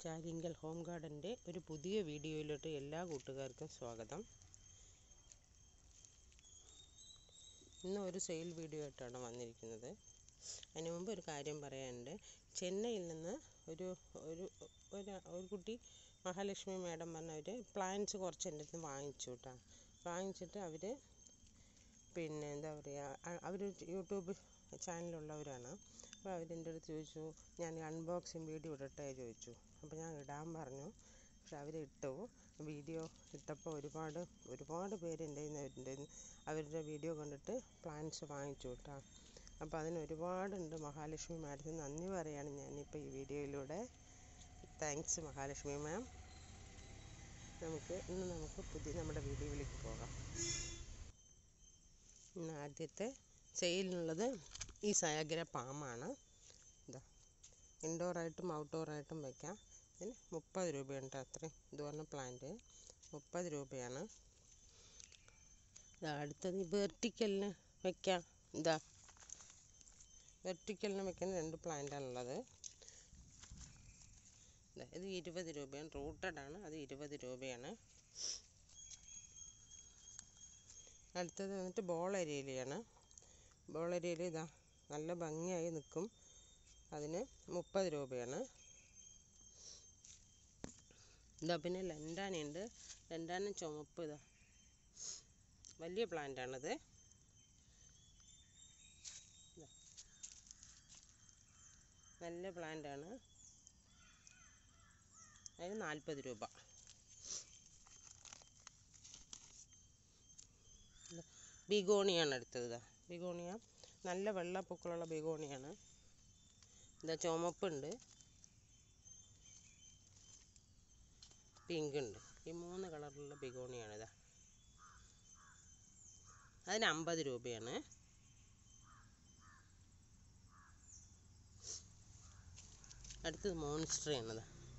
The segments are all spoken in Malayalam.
ചാരിങ്കൽ ഹോം ഗാർഡൻ്റെ ഒരു പുതിയ വീഡിയോയിലോട്ട് എല്ലാ കൂട്ടുകാർക്കും സ്വാഗതം ഇന്ന് ഒരു സെയിൽ വീഡിയോ ആയിട്ടാണ് വന്നിരിക്കുന്നത് അതിന് മുമ്പ് ഒരു കാര്യം പറയാനുണ്ട് ചെന്നൈയിൽ നിന്ന് ഒരു ഒരു ഒരു ഒരു കുട്ടി മഹാലക്ഷ്മി മാഡം പറഞ്ഞ അവർ പ്ലാന്റ്സ് കുറച്ച് എൻ്റെ അടുത്ത് വാങ്ങിച്ചു കേട്ടോ വാങ്ങിച്ചിട്ട് അവർ പിന്നെ എന്താ പറയുക അവർ യൂട്യൂബ് ചാനലുള്ളവരാണ് അപ്പോൾ അവരെൻ്റെ അടുത്ത് ചോദിച്ചു ഞാൻ അൺബോക്സിങ് വീഡിയോ ഇടട്ടെ ചോദിച്ചു അപ്പോൾ ഞാൻ ഇടാൻ പറഞ്ഞു പക്ഷെ അവർ ഇട്ടു വീഡിയോ ഇട്ടപ്പോൾ ഒരുപാട് ഒരുപാട് പേര് എൻ്റെ എൻ്റെ അവരുടെ വീഡിയോ കണ്ടിട്ട് പ്ലാൻസ് വാങ്ങിച്ചു കേട്ടോ അപ്പോൾ അതിന് ഒരുപാടുണ്ട് മഹാലക്ഷ്മി മാഡത്തിന് നന്ദി പറയാണ് ഞാനിപ്പോൾ ഈ വീഡിയോയിലൂടെ താങ്ക്സ് മഹാലക്ഷ്മി മാം നമുക്ക് ഇന്ന് നമുക്ക് പുതിയ നമ്മുടെ വീഡിയോയിലേക്ക് പോകാം ഇന്ന് ആദ്യത്തെ സെയിലിനുള്ളത് ഈ സയാഗ്ര പാമാണ് ഇതാ ഇൻഡോറായിട്ടും ഔട്ട്ഡോറായിട്ടും വയ്ക്കാം ഇതിന് മുപ്പത് രൂപയുണ്ട് അത്രയും ഇത് പറഞ്ഞ പ്ലാന്റ് മുപ്പത് രൂപയാണ് ഇതാ അടുത്തത് ഈ വെർട്ടിക്കലിന് വയ്ക്കാം ഇതാ വെർട്ടിക്കലിന് വെക്കുന്ന രണ്ട് പ്ലാന്റാണുള്ളത് ഇത് ഇരുപത് രൂപയാണ് റൂട്ടഡ് ആണ് അത് ഇരുപത് രൂപയാണ് അടുത്തത് വന്നിട്ട് ബോളരിയിലയാണ് ബോളരിയിൽ ഇതാ നല്ല ഭംഗിയായി നിൽക്കും അതിന് മുപ്പത് രൂപയാണ് ഇതാ പിന്നെ ലണ്ടാനുണ്ട് ലണ്ടാനും ചുമപ്പ് ഇതാ വലിയ പ്ലാന്റാണിത് നല്ല പ്ലാന്റാണ് അതിന് നാൽപ്പത് രൂപ ബിഗോണിയാണ് എടുത്തത് ഇതാ ബിഗോണിയ നല്ല വെള്ളപ്പൂക്കളുള്ള ബിഗോണിയാണ് ഇതാ ചുമപ്പുണ്ട് പിങ്ക് ഉണ്ട് ഈ മൂന്ന് കളറിലുള്ള ബിഗോണിയാണ് ഇതാ അതിന് അമ്പത് രൂപയാണ് അടുത്തത് മോൺസ്ട്രയാണ്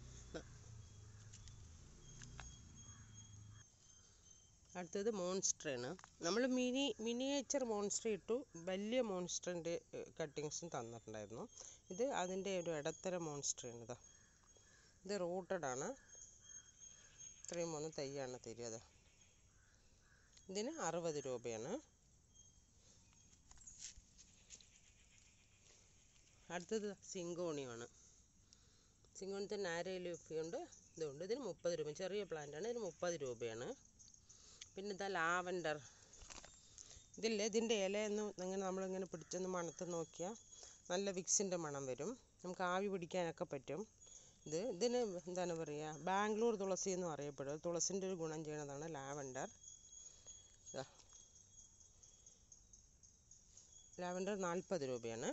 അടുത്തത് മോൺസ്റ്ററാണ് നമ്മൾ മിനി മിനിയേച്ചർ മോൺസ്റ്റർ ഇട്ടു വലിയ മോൺസ്റ്ററിൻ്റെ കട്ടിങ്സും തന്നിട്ടുണ്ടായിരുന്നു ഇത് അതിൻ്റെ ഒരു ഇടത്തരം മോൺസ്റ്ററാണ് ഇതാ ഇത് റൂട്ടഡ് ആണ് ഇത്രയും മൂന്ന് തൈയാണ് തരിക ഇതിന് അറുപത് രൂപയാണ് അടുത്തത് സിങ്കോണിയാണ് സിങ്കോണിത്തെ നാരയിലുണ്ട് ഇതുണ്ട് ഇതിന് മുപ്പത് രൂപ ചെറിയ പ്ലാന്റാണ് ഇതിന് മുപ്പത് രൂപയാണ് പിന്നെ ഇതാ ലാവൻഡർ ഇതില്ല ഇതിൻ്റെ ഇലയൊന്ന് ഇങ്ങനെ നമ്മളിങ്ങനെ പിടിച്ചൊന്ന് മണത്ത് നോക്കിയാൽ നല്ല വിക്സിൻ്റെ മണം വരും നമുക്ക് ആവി പിടിക്കാനൊക്കെ പറ്റും ഇത് ഇതിന് എന്താണ് പറയുക ബാംഗ്ലൂർ തുളസി എന്നും അറിയപ്പെടും തുളസിൻ്റെ ഒരു ഗുണം ചെയ്യണതാണ് ലാവൻഡർ ലാവൻഡർ നാൽപ്പത് രൂപയാണ്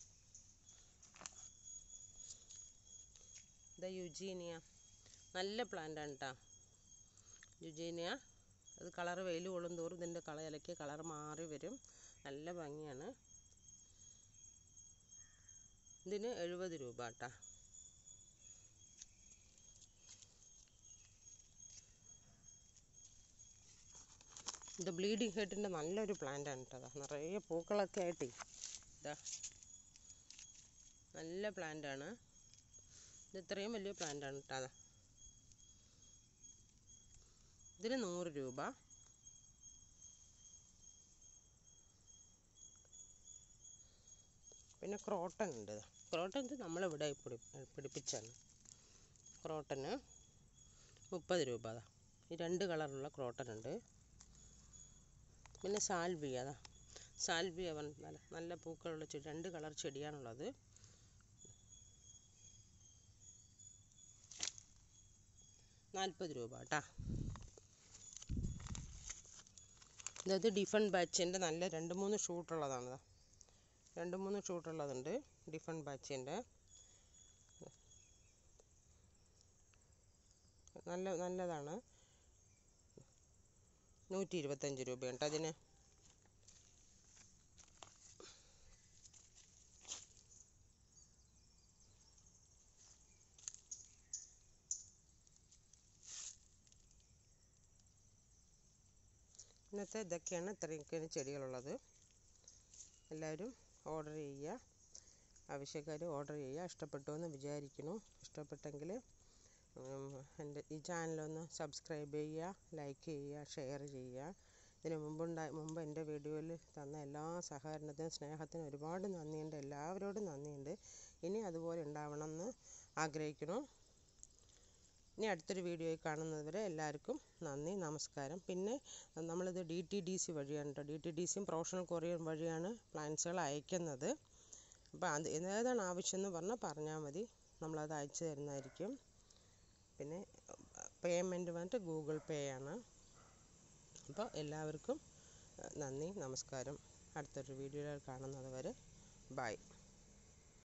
ഇതാ യുജീനിയ നല്ല പ്ലാന്റാണ് കേട്ടോ യുജീനിയ അത് കളർ വെയിൽ കൊള്ളും തോറും ഇതിൻ്റെ കള ഇലയ്ക്ക് കളർ മാറി വരും നല്ല ഭംഗിയാണ് ഇതിന് എഴുപത് രൂപ കേട്ടോ ഇത് ബ്ലീഡിങ് ഹെഡിൻ്റെ നല്ലൊരു പ്ലാന്റാണ് കേട്ടോ നിറയെ പൂക്കളൊക്കെ ആയിട്ടേ ഇതാ നല്ല പ്ലാന്റാണ് ഇത് ഇത്രയും വലിയ പ്ലാന്റാണ് കേട്ടോ അതാ ഇതിന് നൂറ് രൂപ പിന്നെ ക്രോട്ടൺ ഉണ്ട് ക്രോട്ടൺ ഇത് നമ്മളിവിടെ പിടി പിടിപ്പിച്ചാണ് ക്രോട്ടന് മുപ്പത് രൂപ അതാ ഈ രണ്ട് കളറുള്ള ക്രോട്ടൺ ഉണ്ട് പിന്നെ സാൽവിയ അതാ സാൽവിയ നല്ല നല്ല പൂക്കളുള്ള ചെടി രണ്ട് കളർ ചെടിയാണുള്ളത് നാൽപ്പത് രൂപ കേട്ടോ ഇതത് ഡിഫറെൻറ്റ് ബാച്ചിൻ്റെ നല്ല രണ്ട് മൂന്ന് ഷൂട്ടുള്ളതാണ് രണ്ട് മൂന്ന് ഷൂട്ടുള്ളതുണ്ട് ഡിഫറെൻറ്റ് ബാച്ചിൻ്റെ നല്ല നല്ലതാണ് നൂറ്റി ഇരുപത്തഞ്ച് രൂപയുണ്ട് അതിന് ഇന്നത്തെ ഇതൊക്കെയാണ് ഇത്രയൊക്കെയാണ് ചെടികളുള്ളത് എല്ലാവരും ഓർഡർ ചെയ്യുക ആവശ്യക്കാർ ഓർഡർ ചെയ്യുക ഇഷ്ടപ്പെട്ടു എന്ന് വിചാരിക്കുന്നു ഇഷ്ടപ്പെട്ടെങ്കിൽ എൻ്റെ ഈ ചാനലൊന്ന് സബ്സ്ക്രൈബ് ചെയ്യുക ലൈക്ക് ചെയ്യുക ഷെയർ ചെയ്യുക ഇതിന് മുമ്പുണ്ടായ മുമ്പ് എൻ്റെ വീഡിയോയിൽ തന്ന എല്ലാ സഹകരണത്തിനും സ്നേഹത്തിനും ഒരുപാട് നന്ദിയുണ്ട് എല്ലാവരോടും നന്ദിയുണ്ട് ഇനി അതുപോലെ ഉണ്ടാവണമെന്ന് ആഗ്രഹിക്കുന്നു ഇനി അടുത്തൊരു വീഡിയോയിൽ കാണുന്നത് വരെ എല്ലാവർക്കും നന്ദി നമസ്കാരം പിന്നെ നമ്മളിത് ഡി ടി ഡി സി വഴിയാണ് കേട്ടോ ഡി ടി ഡി സിയും പ്രൊഫഷണൽ കൊറിയർ വഴിയാണ് പ്ലാൻസുകൾ അയക്കുന്നത് അപ്പോൾ അത് ഏതാണ് ആവശ്യം എന്ന് പറഞ്ഞാൽ പറഞ്ഞാൽ മതി നമ്മളത് അയച്ചു തരുന്നതായിരിക്കും പിന്നെ പേയ്മെൻറ്റ് വന്നിട്ട് ഗൂഗിൾ പേ ആണ് അപ്പോൾ എല്ലാവർക്കും നന്ദി നമസ്കാരം അടുത്തൊരു വീഡിയോയിൽ കാണുന്നത് വരെ ബൈ